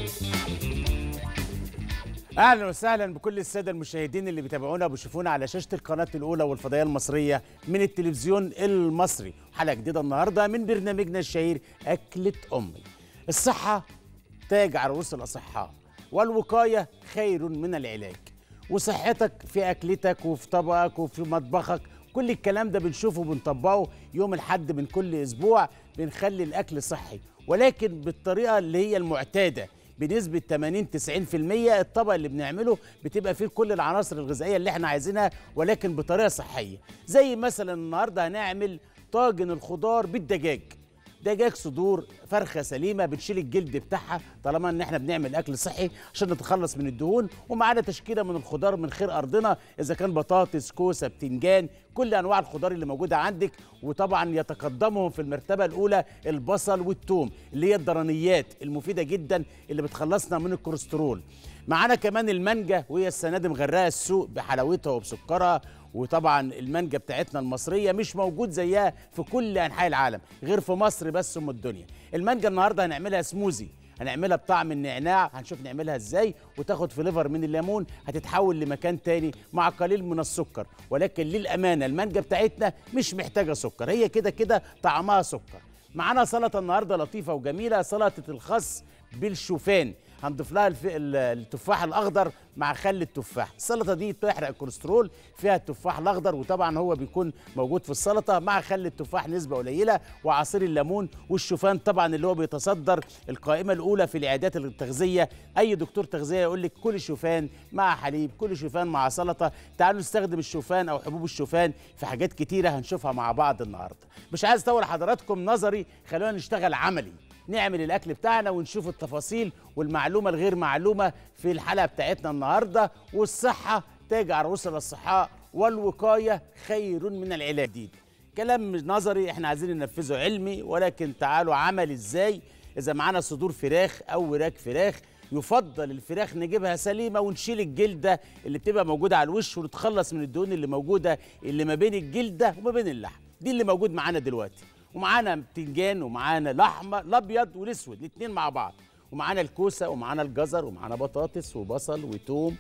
اهلا وسهلا بكل الساده المشاهدين اللي بيتابعونا وبيشوفونا على شاشه القناه الاولى والفضائيه المصريه من التلفزيون المصري حلقه جديده النهارده من برنامجنا الشهير اكله امي الصحه تاج على رؤوس الاصحاء والوقايه خير من العلاج وصحتك في اكلتك وفي طبقك وفي مطبخك كل الكلام ده بنشوفه وبنطبقه يوم الحد من كل اسبوع بنخلي الاكل صحي ولكن بالطريقه اللي هي المعتاده بنسبة 80 90% الطبق اللي بنعمله بتبقى فيه كل العناصر الغذائية اللي احنا عايزينها ولكن بطريقة صحية زي مثلا النهاردة هنعمل طاجن الخضار بالدجاج دجاج صدور فرخة سليمة بنشيل الجلد بتاعها طالما ان احنا بنعمل اكل صحي عشان نتخلص من الدهون ومعانا تشكيلة من الخضار من خير ارضنا اذا كان بطاطس كوسة بتنجان كل انواع الخضار اللي موجودة عندك وطبعا يتقدمهم في المرتبة الاولى البصل والثوم اللي هي الضرنيات المفيدة جدا اللي بتخلصنا من الكوليسترول معانا كمان المانجا وهي السنه دي مغرقه السوق بحلاوتها وبسكرها وطبعا المانجا بتاعتنا المصريه مش موجود زيها في كل انحاء العالم غير في مصر بس ام الدنيا المانجا النهارده هنعملها سموزي هنعملها بطعم النعناع هنشوف نعملها ازاي وتاخد فليفر من الليمون هتتحول لمكان تاني مع قليل من السكر ولكن للامانه المانجا بتاعتنا مش محتاجه سكر هي كده كده طعمها سكر معانا سلطه النهارده لطيفه وجميله سلطه الخس بالشوفان هنضيف لها الف... التفاح الاخضر مع خل التفاح السلطه دي بتحرق الكوليسترول فيها التفاح الاخضر وطبعا هو بيكون موجود في السلطه مع خل التفاح نسبه قليله وعصير الليمون والشوفان طبعا اللي هو بيتصدر القائمه الاولى في العيادات التغذيه اي دكتور تغذيه يقول لك كل شوفان مع حليب كل شوفان مع سلطه تعالوا نستخدم الشوفان او حبوب الشوفان في حاجات كتيره هنشوفها مع بعض النهارده مش عايز اطول حضراتكم نظري خلونا نشتغل عملي نعمل الاكل بتاعنا ونشوف التفاصيل والمعلومه الغير معلومه في الحلقه بتاعتنا النهارده والصحه تاج على رؤوس الاصحاء والوقايه خير من العلاج دي كلام نظري احنا عايزين ننفذه علمي ولكن تعالوا عمل ازاي اذا معانا صدور فراخ او وراك فراخ يفضل الفراخ نجيبها سليمه ونشيل الجلده اللي بتبقى موجوده على الوش ونتخلص من الدهون اللي موجوده اللي ما بين الجلده وما بين اللحم دي اللي موجود معانا دلوقتي ومعانا بتنجان ومعانا لحمه الابيض والاسود الاثنين مع بعض ومعانا الكوسه ومعانا الجزر ومعانا بطاطس وبصل وتوم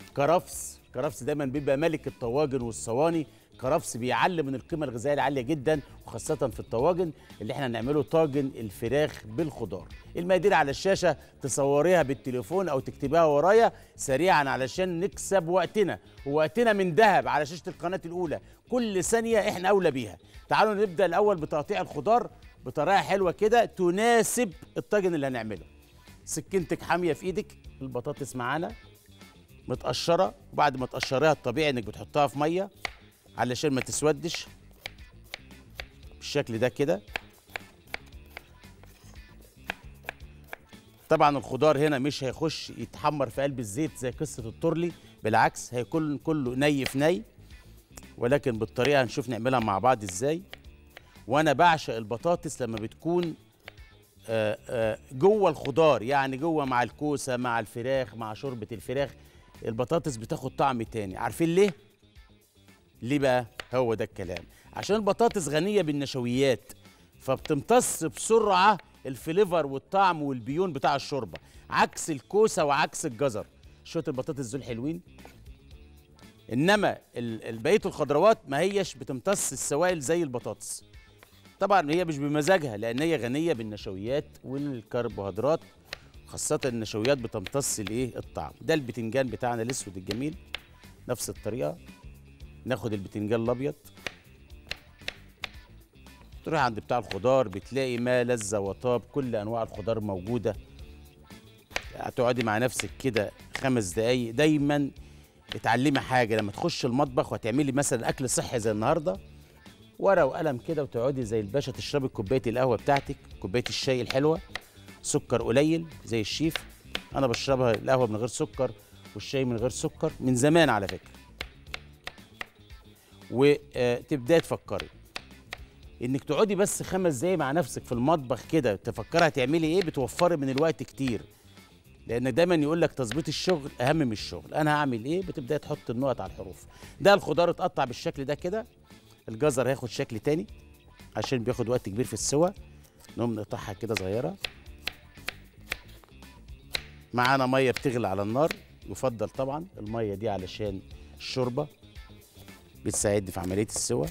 كرفس كرفس دايما بيبقى ملك الطواجن والصواني كرفس بيعلي من القيمه الغذائيه العاليه جدا وخاصه في الطواجن اللي احنا نعمله طاجن الفراخ بالخضار المقادير على الشاشه تصوريها بالتليفون او تكتبيها ورايا سريعا علشان نكسب وقتنا ووقتنا من ذهب على شاشه القناه الاولى كل ثانيه احنا اولى بيها تعالوا نبدا الاول بتقطيع الخضار بطريقه حلوه كده تناسب الطاجن اللي هنعمله سكينتك حاميه في ايدك البطاطس معانا متقشره وبعد ما تقشريها الطبيعي انك بتحطها في ميه علشان ما تسودش بالشكل ده كده طبعا الخضار هنا مش هيخش يتحمر في قلب الزيت زي قصه التورلي بالعكس هيكون كله ني في ني ولكن بالطريقه هنشوف نعملها مع بعض ازاي وانا بعشق البطاطس لما بتكون آآ آآ جوه الخضار يعني جوه مع الكوسه مع الفراخ مع شوربه الفراخ البطاطس بتاخد طعم تاني عارفين ليه ليه بقى هو ده الكلام عشان البطاطس غنيه بالنشويات فبتمتص بسرعه الفليفر والطعم والبيون بتاع الشوربه عكس الكوسه وعكس الجزر شويه البطاطس دول حلوين انما بقيه الخضروات ما هيش بتمتص السوائل زي البطاطس طبعا هي مش بمزاجها لان هي غنيه بالنشويات والكربوهيدرات خاصه النشويات بتمتص الايه الطعم ده البتنجان بتاعنا الاسود الجميل نفس الطريقه ناخد البتنجان الابيض تروح عند بتاع الخضار بتلاقي ما لذ وطاب كل انواع الخضار موجوده هتقعدي مع نفسك كده خمس دقايق دايما اتعلمي حاجه لما تخش المطبخ وهتعملي مثلا اكل صحي زي النهارده ورقه وقلم كده وتقعدي زي الباشا تشربي كوبايه القهوه بتاعتك كوبايه الشاي الحلوه سكر قليل زي الشيف انا بشربها القهوه من غير سكر والشاي من غير سكر من زمان على فكره وتبداي تفكري انك تقعدي بس خمس دقايق مع نفسك في المطبخ كده تفكري هتعملي ايه بتوفري من الوقت كتير لان دايما يقول لك تظبيط الشغل اهم من الشغل انا هعمل ايه بتبداي تحط النقط على الحروف ده الخضار اتقطع بالشكل ده كده الجزر هياخد شكل تاني عشان بياخد وقت كبير في السوى نقوم نقطعها كده صغيره معانا ميه بتغلي على النار يفضل طبعا الميه دي علشان الشوربه بتساعدني في عمليه السوى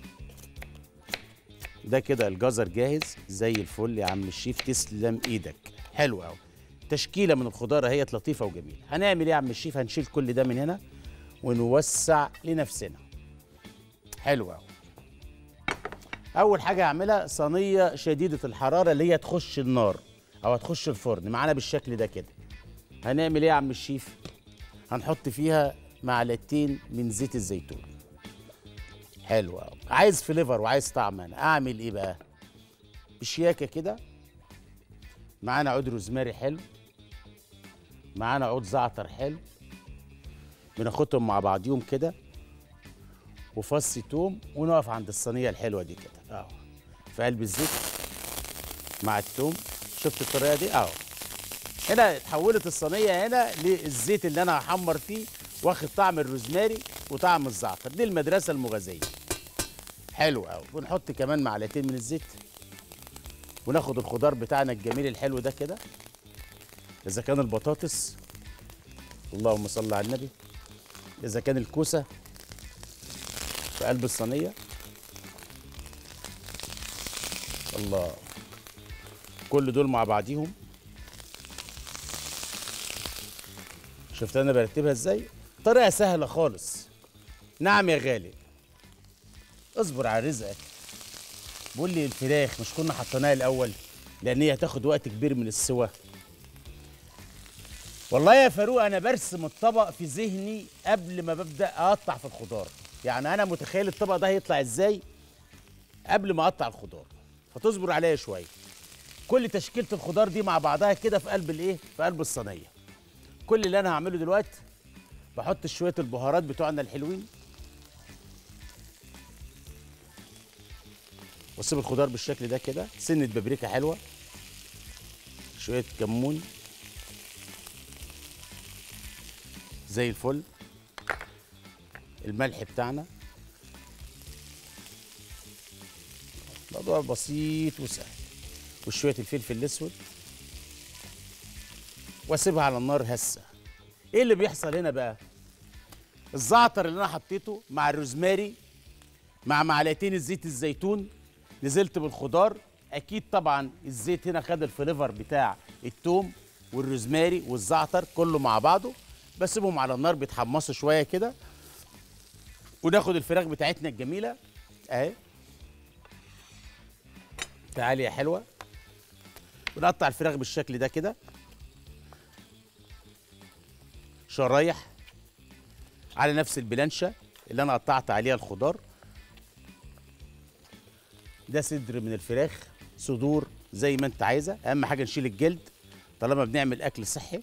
ده كده الجزر جاهز زي الفل يا عم الشيف تسلم ايدك حلو قوي تشكيله من الخضار اهيت لطيفه وجميله هنعمل ايه يا عم الشيف هنشيل كل ده من هنا ونوسع لنفسنا حلو قوي اول حاجه هعملها صينيه شديده الحراره اللي هي تخش النار او هتخش الفرن معانا بالشكل ده كده هنعمل ايه يا عم الشيف هنحط فيها معلقتين من زيت الزيتون حلو قوي عايز فليفر وعايز طعم انا اعمل ايه بقى بشياكه كده معانا عود روزماري حلو معانا عود زعتر حلو بناخدهم مع بعضيهم كده وفص توم ونقف عند الصينيه الحلوه دي كده اهو في قلب الزيت مع التوم شفت الطريقه دي اهو هنا اتحولت الصينيه هنا للزيت اللي انا هحمر فيه واخد طعم الروزماري وطعم الزعتر دي المدرسه المغازيه حلو قوي ونحط كمان معلقتين من الزيت وناخد الخضار بتاعنا الجميل الحلو ده كده اذا كان البطاطس اللهم صل على النبي اذا كان الكوسه في قلب الصينيه الله كل دول مع بعضيهم شفت انا برتبها ازاي طريقه سهله خالص نعم يا غالي اصبر على رزقك بقول لي الفراخ مش كنا حطيناها الاول لان هي هتاخد وقت كبير من السوا والله يا فاروق انا برسم الطبق في ذهني قبل ما ببدا اقطع في الخضار يعني انا متخيل الطبق ده هيطلع ازاي قبل ما اقطع الخضار فتصبر عليا شويه كل تشكيله الخضار دي مع بعضها كده في قلب الايه في قلب الصينيه كل اللي انا هعمله دلوقتي بحط شويه البهارات بتوعنا الحلوين واسيب الخضار بالشكل ده كده سنه بابريكا حلوه شويه كمون زي الفل الملح بتاعنا موضوع بسيط وسهل وشويه الفلفل الاسود واسيبها على النار هسه ايه اللي بيحصل هنا بقى الزعتر اللي انا حطيته مع الروزماري مع معلقتين الزيت الزيتون نزلت بالخضار اكيد طبعا الزيت هنا خد الفليفر بتاع التوم والروزماري والزعتر كله مع بعضه بسيبهم على النار بيتحمصوا شويه كده وناخد الفراخ بتاعتنا الجميله اهي تعالي يا حلوه ونقطع الفراخ بالشكل ده كده شرايح على نفس البلانشة اللي انا قطعت عليها الخضار ده صدر من الفراخ صدور زي ما انت عايزه اهم حاجه نشيل الجلد طالما بنعمل اكل صحي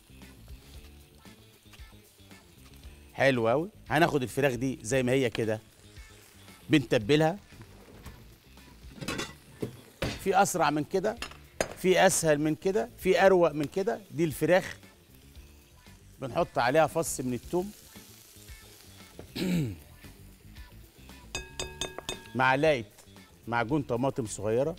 حلو قوي هناخد الفراخ دي زي ما هي كده بنتبلها في اسرع من كده في اسهل من كده في اروق من كده دي الفراخ بنحط عليها فص من الثوم معلقه معجون طماطم صغيره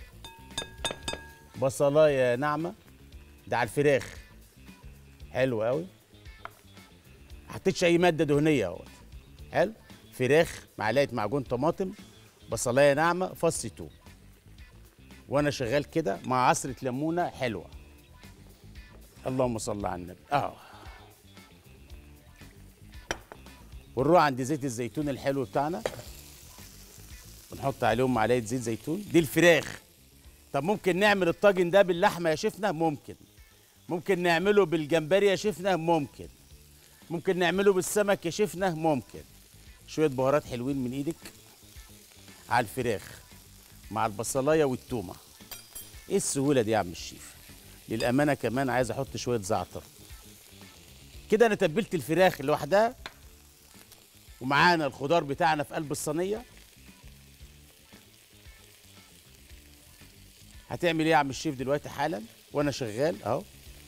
بصلايه ناعمه ده على الفراخ حلو قوي حطيتش اي ماده دهنيه اهوت حلو فراخ معلقه معجون طماطم بصلايه ناعمه فص توم وانا شغال كده مع عصره ليمونه حلوه اللهم صل على النبي اه ونروح عند زيت الزيتون الحلو بتاعنا ونحط عليهم معلقه زيت زيتون دي الفراخ طب ممكن نعمل الطاجن ده باللحمه يا شيفنا ممكن ممكن نعمله بالجمبري يا شيفنا ممكن ممكن نعمله بالسمك يا شيفنا ممكن شويه بهارات حلوين من ايدك على الفراخ مع البصلايه والتومه ايه السهوله دي يا عم الشيف للامانه كمان عايز احط شويه زعتر كده انا تبلت الفراخ لوحدها ومعانا الخضار بتاعنا في قلب الصينيه هتعمل ايه يا عم الشيف دلوقتي حالا وانا شغال اهو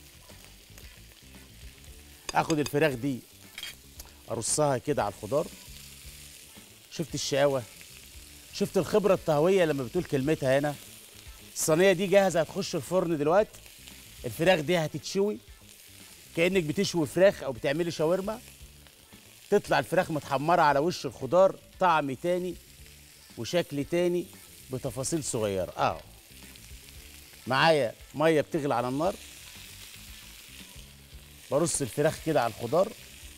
اخد الفراخ دي ارصها كده على الخضار شفت الشقاوه شفت الخبره الطهويه لما بتقول كلمتها هنا الصينيه دي جاهزه هتخش الفرن دلوقتي الفراخ دي هتتشوي كانك بتشوي فراخ او بتعملي شاورما تطلع الفراخ متحمره على وش الخضار طعم تاني وشكل تاني بتفاصيل صغيره اه معايا ميه بتغلي على النار برص الفراخ كده على الخضار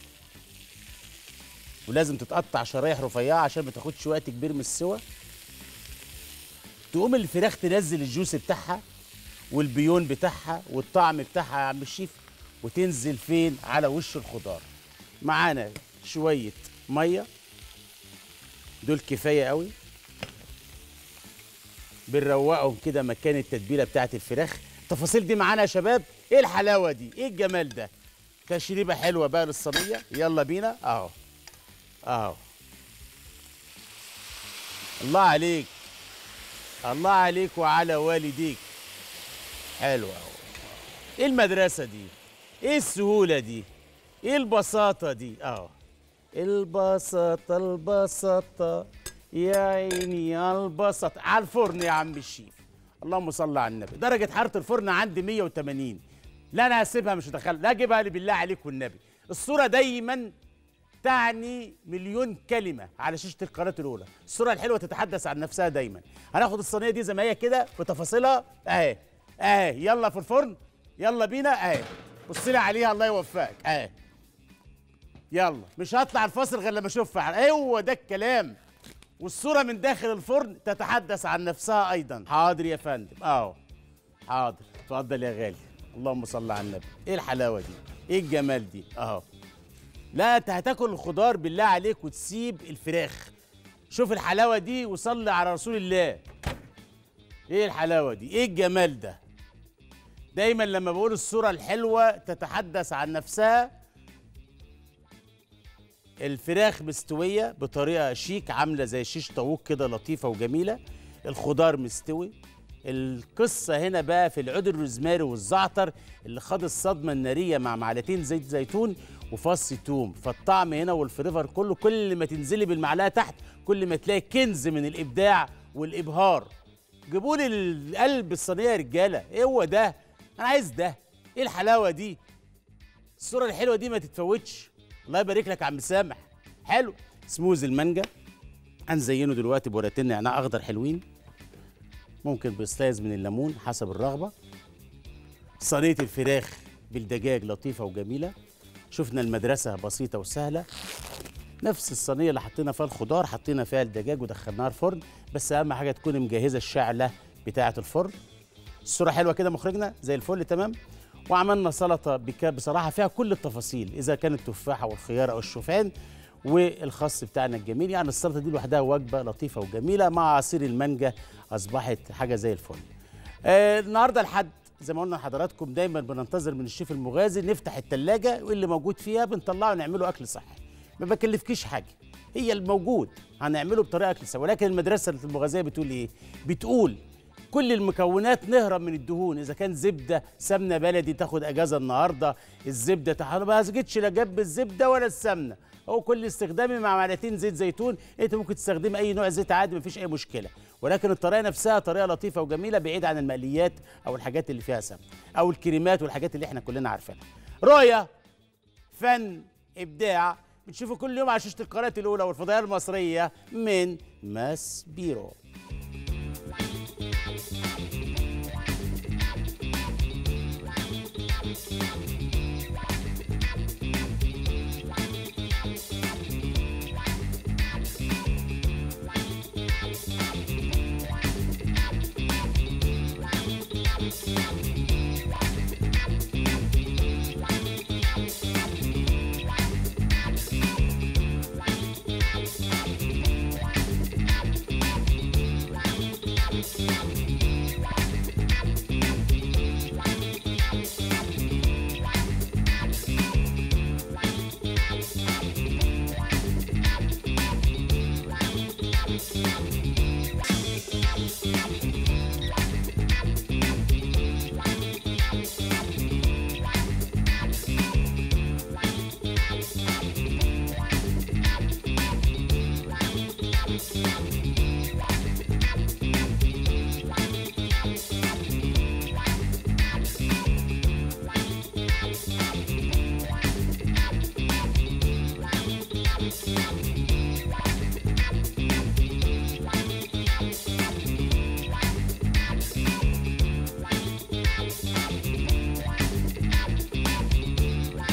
ولازم تتقطع شرايح رفيعه عشان ما تاخدش وقت كبير من السوى تقوم الفراخ تنزل الجوس بتاعها والبيون بتاعها والطعم بتاعها يا عم الشيف وتنزل فين على وش الخضار معانا شويه ميه دول كفايه قوي بنروقهم كده مكان التتبيله بتاعت الفراخ التفاصيل دي معانا يا شباب ايه الحلاوه دي ايه الجمال ده تشريبه حلوه بقى للصينيه يلا بينا اهو اهو الله عليك الله عليك وعلى والديك حلو اهو ايه المدرسه دي ايه السهوله دي ايه البساطه دي اهو البساطه البساطه يا عيني يا البساطه على الفرن يا عم الشيف اللهم صل على النبي درجه حراره الفرن عندي 180 لا انا هسيبها مش هدخلها لا اجيبها لي بالله عليك والنبي الصوره دايما تعني مليون كلمه على شاشه القناه الاولى الصوره الحلوه تتحدث عن نفسها دايما هناخد الصينيه دي زي ما هي كده بتفاصيلها اهي اهي يلا في الفرن يلا بينا اهي بص لي عليها الله يوفقك اهي يلا مش هطلع الفاصل غير لما اشوفها هو ده الكلام والصوره من داخل الفرن تتحدث عن نفسها ايضا حاضر يا فندم اهو حاضر اتفضل يا غالي اللهم صل على النبي ايه الحلاوه دي ايه الجمال دي اهو لا انت هتاكل الخضار بالله عليك وتسيب الفراخ شوف الحلاوه دي وصلي على رسول الله ايه الحلاوه دي ايه الجمال ده دايما لما بقول الصوره الحلوه تتحدث عن نفسها الفراخ مستويه بطريقه شيك عامله زي شيش طاووق كده لطيفه وجميله الخضار مستوي القصه هنا بقى في العود الروزماري والزعتر اللي خد الصدمه الناريه مع معلقتين زيت زيتون وفص توم فالطعم هنا والفليفر كله كل ما تنزلي بالمعلقه تحت كل ما تلاقي كنز من الابداع والابهار جيبوا لي قلب الصينيه يا رجاله ايه هو ده انا عايز ده ايه الحلاوه دي الصوره الحلوه دي ما تتفوتش الله يبارك لك يا عم سامح حلو سموز المانجا هنزينه دلوقتي بورقتين نعناع اخضر حلوين ممكن بسلايز من الليمون حسب الرغبه صينيه الفراخ بالدجاج لطيفه وجميله شفنا المدرسه بسيطه وسهله نفس الصينيه اللي حطينا فيها الخضار حطينا فيها الدجاج ودخلناها الفرن بس اهم حاجه تكون مجهزه الشعله بتاعه الفرن الصوره حلوه كده مخرجنا زي الفل تمام وعملنا سلطه بك بصراحه فيها كل التفاصيل اذا كانت التفاحه والخيار او الشوفان والخس بتاعنا الجميل يعني السلطه دي لوحدها وجبه لطيفه وجميله مع عصير المانجا اصبحت حاجه زي الفل آه النهارده الحد زي ما قلنا لحضراتكم دايما بننتظر من الشيف المغازي نفتح التلاجة واللي موجود فيها بنطلعه نعمله اكل صحي ما بكلفكيش حاجه هي الموجود هنعمله بطريقه اكل صحي ولكن المدرسه المغازيه بتقول ايه بتقول كل المكونات نهرب من الدهون اذا كان زبده سمنه بلدي تاخد اجازه النهارده الزبده تحط ما سجتش لا جنب الزبده ولا السمنه هو كل استخدامي مع معلقتين زيت زيتون انت ممكن تستخدمي اي نوع زيت عادي مفيش اي مشكله ولكن الطريقه نفسها طريقه لطيفه وجميله بعيد عن المقليات او الحاجات اللي فيها سمنه او الكريمات والحاجات اللي احنا كلنا عارفينها رؤيه فن ابداع بتشوفوا كل يوم على شاشه القناه الاولى والفضائيه المصريه من ماس بيرو السلامه